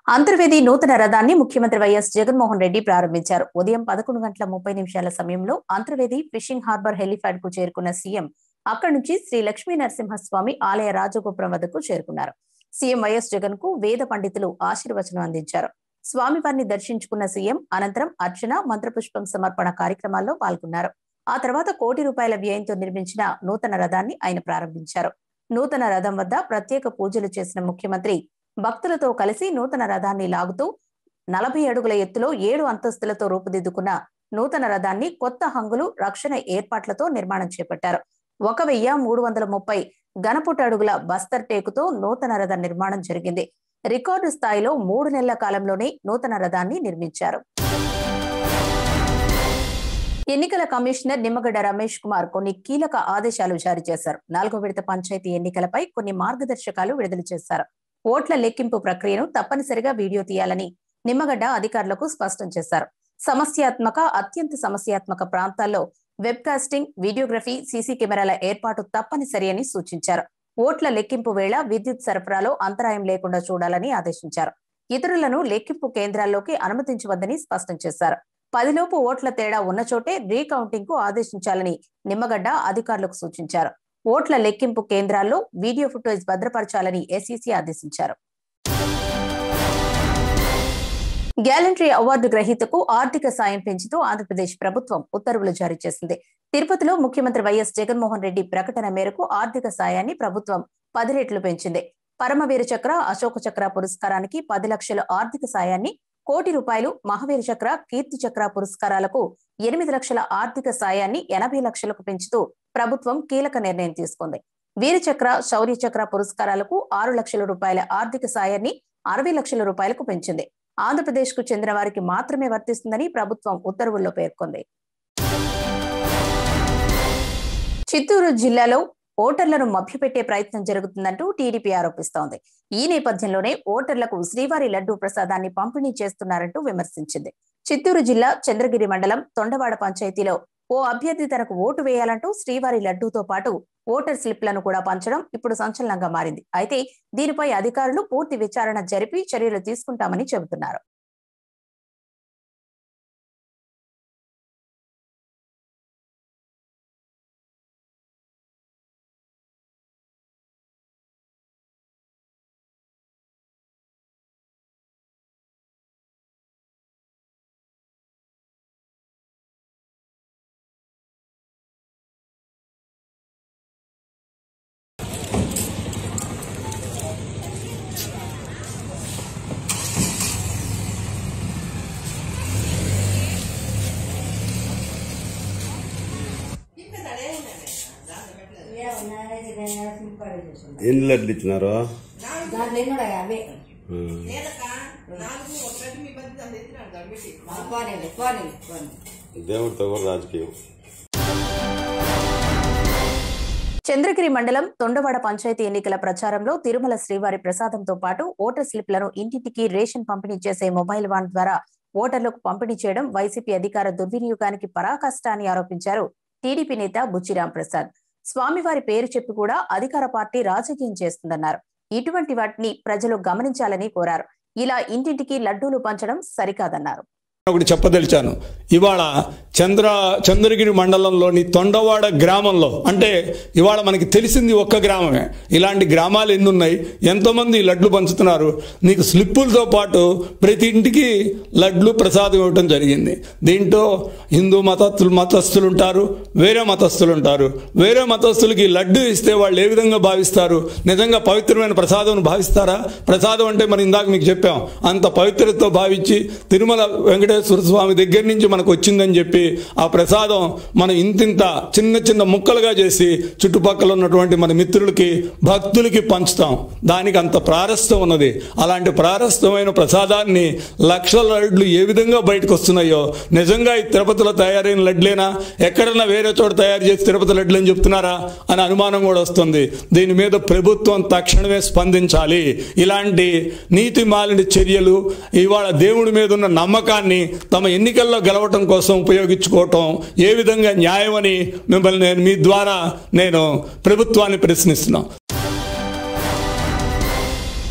అంతర్వేది నూతన రథాన్ని ముఖ్యమంత్రి వైఎస్ జగన్మోహన్ రెడ్డి ప్రారంభించారు ఉదయం పదకొండు గంటల ముప్పై నిమిషాల సమయంలో అంతర్వేది ఫిషింగ్ హార్బర్ హెలిప్యాడ్ కు చేరుకున్న సీఎం అక్కడి నుంచి శ్రీ లక్ష్మీ నరసింహస్వామి ఆలయ రాజగోపురం వద్దకు చేరుకున్నారు సీఎం వైఎస్ జగన్ కు వేద పండితులు ఆశీర్వచనం అందించారు స్వామివారిని దర్శించుకున్న సీఎం అనంతరం అర్చన మంత్రపుష్పం సమర్పణ కార్యక్రమాల్లో పాల్గొన్నారు ఆ తర్వాత కోటి రూపాయల వ్యయంతో నిర్మించిన నూతన రథాన్ని ఆయన ప్రారంభించారు నూతన రథం వద్ద ప్రత్యేక పూజలు చేసిన ముఖ్యమంత్రి భక్తులతో కలిసి నూతన రథాన్ని లాగుతూ నలభై అడుగుల ఎత్తులో ఏడు అంతస్తులతో రూపుదిద్దుకున్న నూతన రథాన్ని కొత్త హంగులు రక్షణ ఏర్పాట్లతో నిర్మాణం చేపట్టారు ఒక వెయ్యి మూడు వందల ముప్పై గణపుట అడుగుల బస్తర్ టేకుతో నూతన రథ నిర్మాణం జరిగింది రికార్డు స్థాయిలో మూడు నెలల కాలంలోనే నూతన రథాన్ని నిర్మించారు ఎన్నికల కమిషనర్ నిమ్మగడ్డ రమేష్ కుమార్ కొన్ని కీలక ఆదేశాలు జారీ చేశారు నాలుగో విడత పంచాయతీ ఎన్నికలపై కొన్ని మార్గదర్శకాలు విడుదల చేశారు ఓట్ల లెక్కింపు ప్రక్రియను తప్పనిసరిగా వీడియో తీయాలని నిమ్మగడ్డ అధికారులకు స్పష్టం చేశారు సమస్యాత్మక అత్యంత సమస్యాత్మక ప్రాంతాల్లో వెబ్ కాస్టింగ్ వీడియోగ్రఫీ సీసీ కెమెరాల ఏర్పాటు తప్పనిసరి అని సూచించారు ఓట్ల లెక్కింపు వేళ విద్యుత్ సరఫరాలో అంతరాయం లేకుండా చూడాలని ఆదేశించారు ఇతరులను లెక్కింపు కేంద్రాల్లోకి అనుమతించవద్దని స్పష్టం చేశారు పదిలోపు ఓట్ల తేడా ఉన్న చోటే రీకౌంటింగ్ కు ఆదేశించాలని నిమ్మగడ్డ అధికారులకు సూచించారు ఓట్ల లెక్కింపు కేంద్రాల్లో వీడియో ఫుటేజ్ భద్రపరచాలని ఎస్ఈసీ ఆదేశించారు గ్యాలంటరీ అవార్డు గ్రహీతకు ఆర్థిక సాయం పెంచుతూ ఆంధ్రప్రదేశ్ ప్రభుత్వం ఉత్తర్వులు జారీ చేసింది తిరుపతిలో ముఖ్యమంత్రి వైఎస్ జగన్మోహన్ రెడ్డి ప్రకటన మేరకు ఆర్థిక సాయాన్ని ప్రభుత్వం పది రెట్లు పెంచింది పరమవీర చక్ర అశోక చక్ర పురస్కారానికి పది లక్షల ఆర్థిక సాయాన్ని కోటి రూపాయలు మహావీర చక్ర కీర్తి చక్ర పురస్కారాలకు ఎనిమిది లక్షల ఆర్థిక సాయాన్ని ఎనభై లక్షలకు పెంచుతూ ప్రభుత్వం కీలక నిర్ణయం తీసుకుంది వీరచక్ర శౌర్య చక్ర పురస్కారాలకు ఆరు లక్షల రూపాయల ఆర్థిక సాయాన్ని అరవై లక్షల రూపాయలకు పెంచింది ఆంధ్రప్రదేశ్ కు చెందిన వారికి మాత్రమే వర్తిస్తుందని ప్రభుత్వం ఉత్తర్వుల్లో పేర్కొంది చిత్తూరు జిల్లాలో ఓటర్లను మభ్యపెట్టే ప్రయత్నం జరుగుతుందంటూ టీడీపీ ఆరోపిస్తోంది ఈ నేపథ్యంలోనే ఓటర్లకు శ్రీవారి లడ్డూ ప్రసాదాన్ని పంపిణీ చేస్తున్నారంటూ విమర్శించింది చిత్తూరు జిల్లా చంద్రగిరి మండలం తొండవాడ పంచాయతీలో ఓ అభ్యర్థి తనకు ఓటు వేయాలంటూ శ్రీవారి లడ్డూతో పాటు ఓటర్ స్లిప్లను కూడా పంచడం ఇప్పుడు సంచలనంగా మారింది అయితే దీనిపై అధికారులు పూర్తి విచారణ జరిపి చర్యలు తీసుకుంటామని చెబుతున్నారు ఎన్ని లడ్లు ఇచ్చినారు దాంట్లో కూడా అవే ఉమ్. పోనీలే పోనీలే పోనీ దేవుడితో కూడా రాజకీయం చంద్రగిరి మండలం తొండవాడ పంచాయతీ ఎన్నికల ప్రచారంలో తిరుమల శ్రీవారి ప్రసాదంతో పాటు ఓటర్ స్లిప్లను ఇంటింటికి రేషన్ పంపిణీ చేసే మొబైల్ వాన్ ద్వారా ఓటర్లకు పంపిణీ చేయడం వైసీపీ అధికార దుర్వినియోగానికి పరాకాష్ట అని ఆరోపించారు టీడీపీ నేత బుచ్చిరాం ప్రసాద్ స్వామివారి పేరు చెప్పి కూడా అధికార పార్టీ రాజకీయం చేస్తుందన్నారు ఇటువంటి వాటిని ప్రజలు గమనించాలని కోరారు ఇలా ఇంటింటికి లడ్డూలు పంచడం సరికాదన్నారు ఒకటి చెప్పదలిచాను ఇవాళ చంద్ర చంద్రగిరి మండలంలోని తొండవాడ గ్రామంలో అంటే ఇవాళ మనకి తెలిసింది ఒక్క గ్రామమే ఇలాంటి గ్రామాలు ఎన్ని ఉన్నాయి ఎంతోమంది లడ్లు పంచుతున్నారు నీకు స్లిప్పులతో పాటు ప్రతి ఇంటికి లడ్లు ప్రసాదం ఇవ్వటం జరిగింది దీంట్లో హిందూ మతస్థులు మతస్థులు ఉంటారు వేరే మతస్థులు ఉంటారు వేరే మతస్థులకి లడ్డు ఇస్తే వాళ్ళు ఏ విధంగా భావిస్తారు నిజంగా పవిత్రమైన ప్రసాదం భావిస్తారా ప్రసాదం అంటే మరి ఇందాక మీకు చెప్పాం అంత పవిత్రతతో భావించి తిరుమల వెంకటేశ్వర స్వామి దగ్గర నుంచి మనకు వచ్చిందని చెప్పి ఆ ప్రసాదం మనం ఇంతింత చిన్న చిన్న ముక్కలుగా చేసి చుట్టుపక్కల ఉన్నటువంటి మన మిత్రులకి భక్తులకి పంచుతాం దానికి అంత ప్రారస్థం ఉన్నది అలాంటి ప్రారస్థమైన ప్రసాదాన్ని లక్షల లడ్లు ఏ విధంగా బయటకు వస్తున్నాయో నిజంగా ఈ తిరుపతిలో తయారైన లడ్లేనా ఎక్కడన్నా వేరే చోట తయారు చేసి తిరుపతి లడ్లు అని చెప్తున్నారా అని అనుమానం కూడా వస్తుంది దీని మీద ప్రభుత్వం తక్షణమే స్పందించాలి ఇలాంటి నీతి మాలిన చర్యలు ఇవాళ దేవుడి మీద ఉన్న నమ్మకాన్ని తమ ఎన్నికల్లో గెలవటం కోసం ఉపయోగించుకోవటం ఏ విధంగా న్యాయమని మిమ్మల్ని నేను మీ ద్వారా నేను ప్రభుత్వాన్ని ప్రశ్నిస్తున్నాను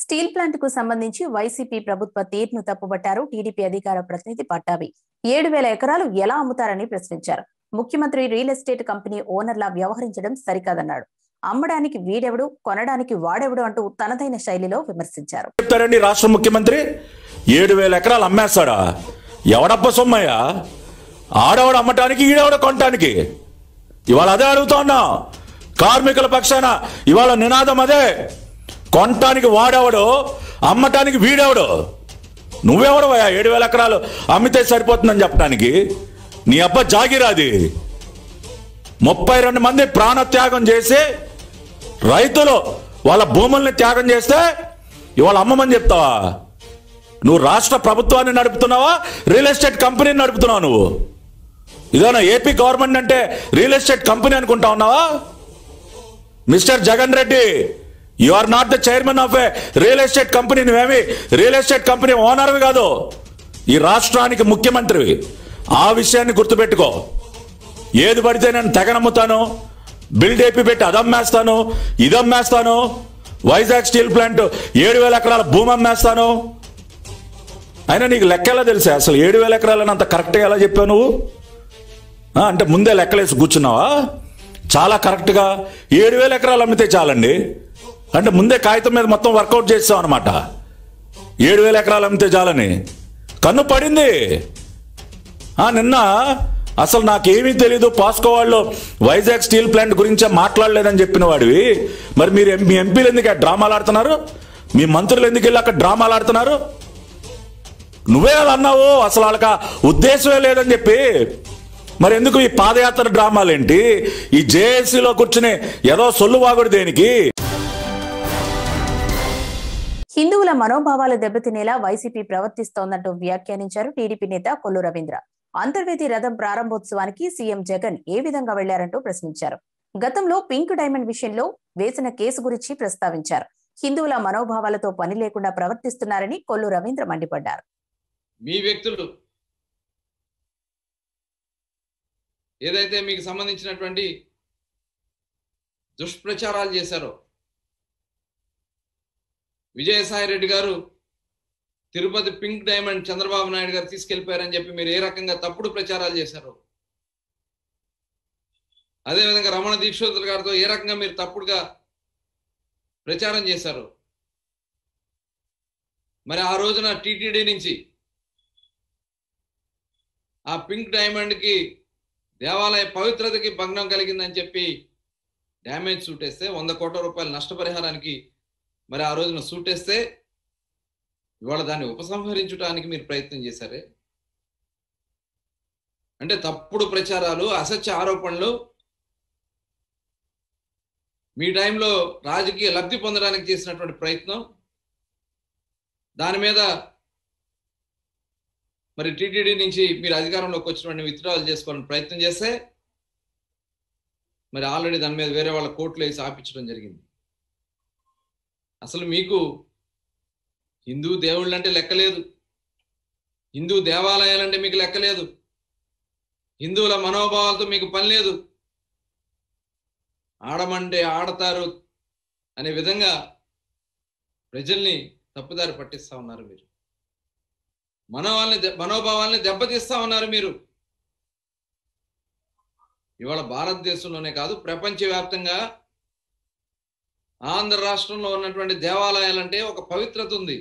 స్టీల్ ప్లాంట్ కు సంబంధించి వైసీపీ ప్రభుత్వ తీరును తప్పుబట్టారు టీడీపీ అధికార ప్రతినిధి పట్టాభి ఏడు వేల ఎకరాలు ఎలా అమ్ముతారని ప్రశ్నించారు ముఖ్యమంత్రి రియల్ ఎస్టేట్ కంపెనీ ఓనర్లా వ్యవహరించడం సరికాదన్నాడు అమ్మడానికి వీడెవడు కొనడానికి వాడెవడు అంటూ తనదైన శైలిలో విమర్శించారు చెప్తారండి రాష్ట్ర ముఖ్యమంత్రి ఏడు వేల ఎకరాలు అమ్మేస్తాడా ఎవడప్ప సొమ్మయ్య ఆడవాడు అమ్మటానికి ఈడవాడు కొనటానికి ఇవాళ అదే అడుగుతా ఉన్నా కార్మికుల పక్షాన ఇవాళ నినాదం అదే కొనటానికి వాడెవడు అమ్మటానికి వీడెవడు నువ్వెవడవయ్యా ఏడు వేల ఎకరాలు అమ్మితే సరిపోతుందని చెప్పడానికి నీ అబ్బ జాగిరాది ముప్పై రెండు మంది ప్రాణత్యాగం చేసి రైతులు వాళ్ళ భూముల్ని త్యాగం చేస్తే ఇవాళ అమ్మమని చెప్తావా నువ్వు రాష్ట్ర ప్రభుత్వాన్ని నడుపుతున్నావా రియల్ ఎస్టేట్ కంపెనీని నడుపుతున్నావు నువ్వు ఇదేనా ఏపీ గవర్నమెంట్ అంటే రియల్ ఎస్టేట్ కంపెనీ అనుకుంటా ఉన్నావా mister Jagan Reddy you are not the chairman of a real estate company నువ్వేమి రియల్ ఎస్టేట్ కంపెనీ ఓనర్వి కాదు ఈ రాష్ట్రానికి ముఖ్యమంత్రివి ఆ విషయాన్ని గుర్తుపెట్టుకో ఏది పడితే నేను తెగనమ్ముతాను బిల్డ్ ఏపీ పెట్టి అదమ్మేస్తాను ఇదమ్మేస్తాను వైజాగ్ స్టీల్ ప్లాంట్ ఏడు వేల ఎకరాల భూమి అమ్మేస్తాను అయినా నీకు లెక్కెలా తెలుసా అసలు ఏడు వేల ఎకరాలని అంత కరెక్ట్గా ఎలా చెప్పావు నువ్వు ఆ, అంటే ముందే లెక్కలేసి కూర్చున్నావా చాలా కరెక్ట్గా ఏడు వేల ఎకరాలు అమ్మితే చాలండి అంటే ముందే కాగితం మీద మొత్తం వర్కౌట్ చేస్తాం అనమాట ఏడు వేల ఎకరాలు అమ్మితే చాలని కన్ను పడింది ఆ, నిన్న అసలు నాకేమీ తెలీదు పాస్కో వాళ్ళు వైజాగ్ స్టీల్ ప్లాంట్ గురించే మాట్లాడలేదని చెప్పిన వాడివి మరి మీరు ఎం- మీ ఎంపీలు ఎందుకు ఆ డ్రామాలు ఆడుతున్నారు మీ మంత్రులు ఎందుకు వెళ్ళి అక్కడ డ్రామాలు ఆడుతున్నారు నువ్వే అలా అన్నావు అసలు వాళ్ళకి ఆ ఉద్దేశమే లేదని చెప్పి మరి ఎందుకు ఈ పాదయాత్ర డ్రామాలేంటి ఈ జేఏసీలో కూర్చుని ఏదో సొల్లు వాగుడు దేనికి హిందువుల మనోభావాలు దెబ్బతినేలా వైసీపీ ప్రవర్తిస్తోందంటూ వ్యాఖ్యానించారు టీడీపీ నేత కొల్లు రవీంద్ర అంతర్వేది రథం ప్రారంభోత్సవానికి సీఎం జగన్ ఏ విధంగా వెళ్లారంటూ ప్రశ్నించారు గతంలో పింక్ డైమండ్ విషయంలో వేసిన కేసు గురించి ప్రస్తావించారు హిందువుల మనోభావాలతో పని లేకుండా ప్రవర్తిస్తున్నారని కొల్లు రవీంద్ర మండిపడ్డారు మీ వ్యక్తులు ఏదైతే మీకు సంబంధించినటువంటి దుష్ప్రచారాలు చేశారో విజయసాయి రెడ్డి గారు తిరుపతి పింక్ డైమండ్ చంద్రబాబు నాయుడు గారు తీసుకెళ్లిపోయారని చెప్పి మీరు ఏ రకంగా తప్పుడు ప్రచారాలు చేశారు అదేవిధంగా రమణ దీక్షోతుల గారితో ఏ రకంగా మీరు తప్పుడుగా ప్రచారం చేశారు మరి ఆ రోజున టీటీడీ నుంచి ఆ పింక్ డైమండ్ కి దేవాలయ పవిత్రతకి భగ్నం కలిగిందని చెప్పి డ్యామేజ్ సూటేస్తే వంద కోట్ల రూపాయల నష్టపరిహారానికి మరి ఆ రోజున సూటేస్తే ఇవాళ దాన్ని ఉపసంహరించడానికి మీరు ప్రయత్నం చేశారే అంటే తప్పుడు ప్రచారాలు అసత్య ఆరోపణలు మీ టైంలో రాజకీయ లబ్ధి పొందడానికి చేసినటువంటి ప్రయత్నం దాని మీద మరి టీటీడీ నుంచి మీరు అధికారంలోకి వచ్చినటువంటి విత్డ్రాల్ చేసుకోవాలని ప్రయత్నం చేస్తే మరి ఆల్రెడీ దాని మీద వేరే వాళ్ళ కోర్టులు వేసి ఆపించడం జరిగింది అసలు మీకు హిందూ దేవుళ్ళు అంటే లెక్కలేదు హిందూ దేవాలయాలంటే మీకు లెక్కలేదు హిందువుల మనోభావాలతో మీకు పని లేదు ఆడమంటే ఆడతారు అనే విధంగా ప్రజల్ని తప్పుదారి పట్టిస్తా ఉన్నారు మీరు మనోవాల్ని దె- మనోభావాల్ని దెబ్బతీస్తా ఉన్నారు మీరు ఇవాళ భారతదేశంలోనే కాదు ప్రపంచవ్యాప్తంగా ఆంధ్ర రాష్ట్రంలో ఉన్నటువంటి దేవాలయాలంటే ఒక పవిత్రత ఉంది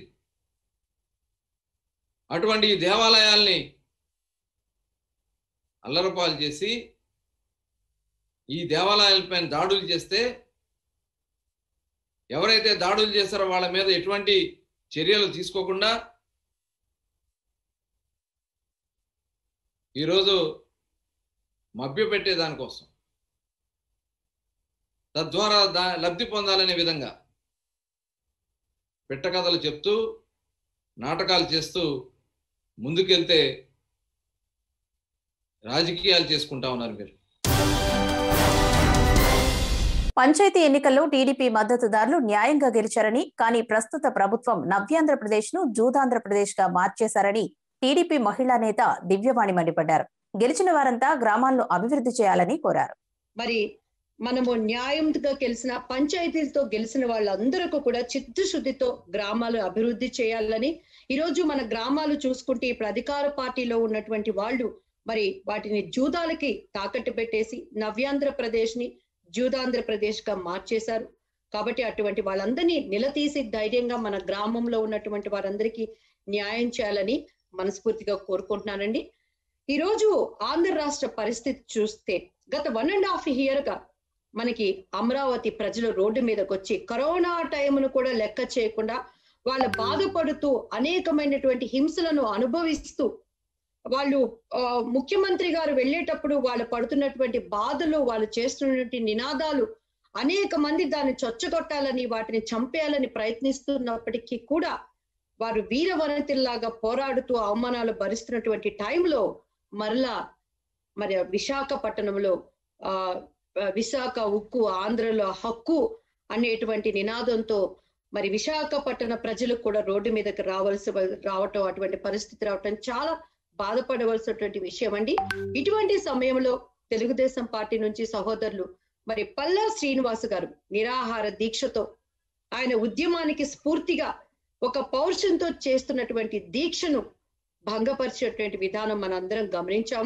అటువంటి ఈ దేవాలయాల్ని అల్లరపాలు చేసి ఈ దేవాలయాలపైన దాడులు చేస్తే ఎవరైతే దాడులు చేస్తారో వాళ్ళ మీద ఎటువంటి చర్యలు తీసుకోకుండా ఈరోజు మభ్యపెట్టే దానికోసం తద్వారా దా లబ్ధి పొందాలనే విధంగా పిట్టకథలు చెప్తూ నాటకాలు చేస్తూ ముందుకెళ్తే రాజకీయాలు చేసుకుంటా ఉన్నారు మీరు పంచాయతీ ఎన్నికల్లో టీడీపీ మద్దతుదారులు న్యాయంగా గెలిచారని కానీ ప్రస్తుత ప్రభుత్వం నవ్యాంధ్రప్రదేశ్ ను జూదాంధ్రప్రదేశ్ గా మార్చేశారని టీడీపీ మహిళా నేత దివ్యవాణి మండిపడ్డారు గెలిచిన వారంతా గ్రామాలను అభివృద్ధి చేయాలని కోరారు మరి మనము న్యాయంగా గెలిచిన పంచాయతీలతో గెలిచిన వాళ్ళందరికీ కూడా చిత్తశుద్ధితో గ్రామాలు అభివృద్ధి చేయాలని ఈరోజు మన గ్రామాలు చూసుకుంటే ఇప్పుడు అధికార పార్టీలో ఉన్నటువంటి వాళ్ళు మరి వాటిని జూదాలకి తాకట్టు పెట్టేసి నవ్యాంధ్రప్రదేశ్ ని జూదాంధ్రప్రదేశ్ గా మార్చేశారు కాబట్టి అటువంటి వాళ్ళందరినీ నిలదీసి ధైర్యంగా మన గ్రామంలో ఉన్నటువంటి వారందరికీ న్యాయం చేయాలని మనస్ఫూర్తిగా కోరుకుంటున్నానండి ఈ రోజు ఆంధ్ర రాష్ట్ర పరిస్థితి చూస్తే గత వన్ అండ్ హాఫ్ ఇయర్ గా మనకి అమరావతి ప్రజలు రోడ్డు మీదకి వచ్చి కరోనా టైంను కూడా లెక్క చేయకుండా వాళ్ళు బాధపడుతూ అనేకమైనటువంటి హింసలను అనుభవిస్తూ వాళ్ళు ఆ, ముఖ్యమంత్రి గారు వెళ్ళేటప్పుడు వాళ్ళు పడుతున్నటువంటి బాధలు వాళ్ళు చేస్తున్నటువంటి నినాదాలు అనేక మంది దాన్ని చొచ్చగొట్టాలని వాటిని చంపేయాలని ప్రయత్నిస్తున్నప్పటికీ కూడా వారు వీరవనతిల్లాగా పోరాడుతూ అవమానాలు భరిస్తున్నటువంటి టైంలో మరలా మరి విశాఖపట్నంలో ఆ విశాఖ ఉక్కు ఆంధ్రలో హక్కు అనేటువంటి నినాదంతో మరి విశాఖపట్టణ ప్రజలు కూడా రోడ్డు మీదకి రావాల్సి రావటం అటువంటి పరిస్థితి రావటం చాలా బాధపడవలసినటువంటి విషయం అండి ఇటువంటి సమయంలో తెలుగుదేశం పార్టీ నుంచి సహోదరులు మరి పల్లా శ్రీనివాస్ గారు నిరాహార దీక్షతో ఆయన ఉద్యమానికి స్ఫూర్తిగా ఒక పౌరుషంతో చేస్తున్నటువంటి దీక్షను భంగపరిచేటువంటి విధానం మనందరం గమనించాము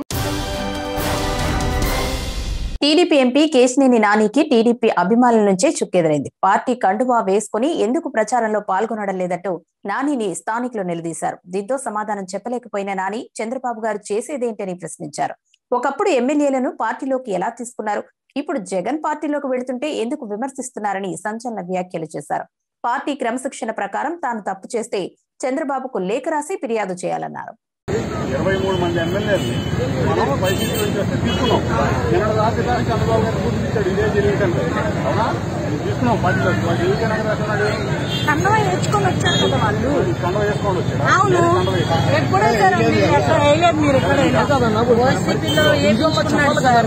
టీడీపీ ఎంపీ కేశినేని నానికి టీడీపీ అభిమానుల నుంచే చుక్కెదిరైంది పార్టీ కండువా వేసుకుని ఎందుకు ప్రచారంలో పాల్గొనడం లేదంటూ నానిని స్థానికులు నిలదీశారు దీంతో సమాధానం చెప్పలేకపోయిన నాని చంద్రబాబు గారు చేసేదేంటని ప్రశ్నించారు ఒకప్పుడు ఎమ్మెల్యేలను పార్టీలోకి ఎలా తీసుకున్నారు ఇప్పుడు జగన్ పార్టీలోకి వెళుతుంటే ఎందుకు విమర్శిస్తున్నారని సంచలన వ్యాఖ్యలు చేశారు పార్టీ క్రమశిక్షణ ప్రకారం తాను తప్పు చేస్తే చంద్రబాబుకు లేఖ రాసి ఫిర్యాదు చేయాలన్నారు ఇరవై మూడు మంది ఎమ్మెల్యేలు మనం వైసీపీ నుంచి వస్తే తీసుకున్నాం నిన్న రాత్రి చంద్రబాబు గారు పూర్తించాడు ఇదే జరిగిందంటే అవునా ఇది తీసుకున్నాం పార్టీలో వాళ్ళు ఏ జనగ రాస్తున్నాడు కండవ వేసుకొని వచ్చారు కదా వాళ్ళు కండవ వేసుకోండి వచ్చాడు అవును ఎప్పుడో సార్ మీరు ఎక్కడ వేయలేదు మీరు ఎక్కడ వైసీపీలో వేయించుకున్నాడు సార్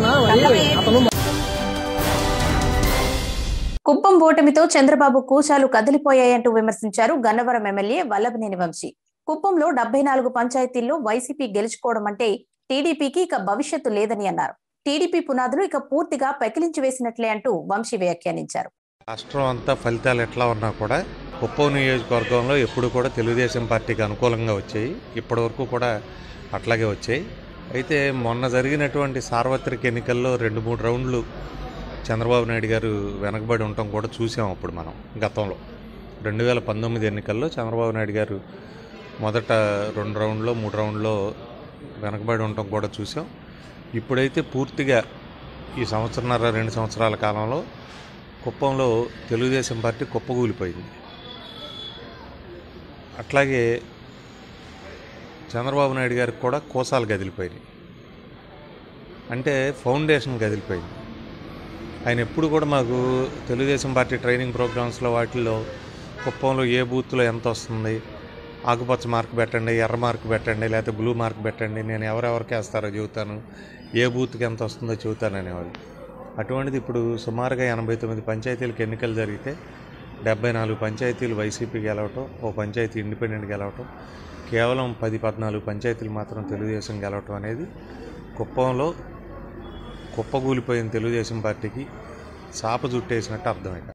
కుప్పం ఓటమితో చంద్రబాబు కూచాలు కదిలిపోయాయంటూ విమర్శించారు గన్నవరం ఎమ్మెల్యే వల్లభనేని వంశీ కుప్పంలో డెబ్బై నాలుగు పంచాయతీల్లో వైసీపీ గెలుచుకోవడం అంటే టీడీపీకి ఇక భవిష్యత్తు లేదని అన్నారు టీడీపీ పునాదులు ఇక పూర్తిగా పెకిలించి వేసినట్లే అంటూ వంశీ వ్యాఖ్యానించారు రాష్ట్రం అంతా ఫలితాలు ఎట్లా ఉన్నా కూడా కుప్పం నియోజకవర్గంలో ఎప్పుడు కూడా తెలుగుదేశం పార్టీకి అనుకూలంగా వచ్చాయి ఇప్పటివరకు కూడా అట్లాగే వచ్చాయి అయితే మొన్న జరిగినటువంటి సార్వత్రిక ఎన్నికల్లో రెండు మూడు రౌండ్లు చంద్రబాబు నాయుడు గారు వెనకబడి ఉండటం కూడా చూసాం అప్పుడు మనం గతంలో రెండు వేల పంతొమ్మిది ఎన్నికల్లో చంద్రబాబు నాయుడు గారు మొదట రెండు రౌండ్లో మూడు రౌండ్లో వెనకబడి ఉండటం కూడా చూసాం ఇప్పుడైతే పూర్తిగా ఈ సంవత్సరన్నర రెండు సంవత్సరాల కాలంలో కుప్పంలో తెలుగుదేశం పార్టీ కుప్పగూలిపోయింది అట్లాగే చంద్రబాబు నాయుడు గారికి కూడా కోసాలు కదిలిపోయినాయి అంటే ఫౌండేషన్ కదిలిపోయింది ఆయన ఎప్పుడు కూడా మాకు తెలుగుదేశం పార్టీ ట్రైనింగ్ ప్రోగ్రామ్స్లో వాటిల్లో కుప్పంలో ఏ బూత్లో ఎంత వస్తుంది ఆకుపచ్చ మార్క్ పెట్టండి ఎర్ర మార్క్ పెట్టండి లేకపోతే బ్లూ మార్క్ పెట్టండి నేను ఎవరెవరికి వేస్తారో చెబుతాను ఏ బూత్కి ఎంత వస్తుందో చెబుతాను అనేవాళ్ళు అటువంటిది ఇప్పుడు సుమారుగా ఎనభై తొమ్మిది పంచాయతీలకు ఎన్నికలు జరిగితే డెబ్బై నాలుగు పంచాయతీలు వైసీపీ గెలవటం ఓ పంచాయతీ ఇండిపెండెంట్ గెలవటం కేవలం పది పద్నాలుగు పంచాయతీలు మాత్రం తెలుగుదేశం గెలవటం అనేది కుప్పంలో కుప్పగూలిపోయిన తెలుగుదేశం పార్టీకి చాప జుట్టేసినట్టు అర్థమైంది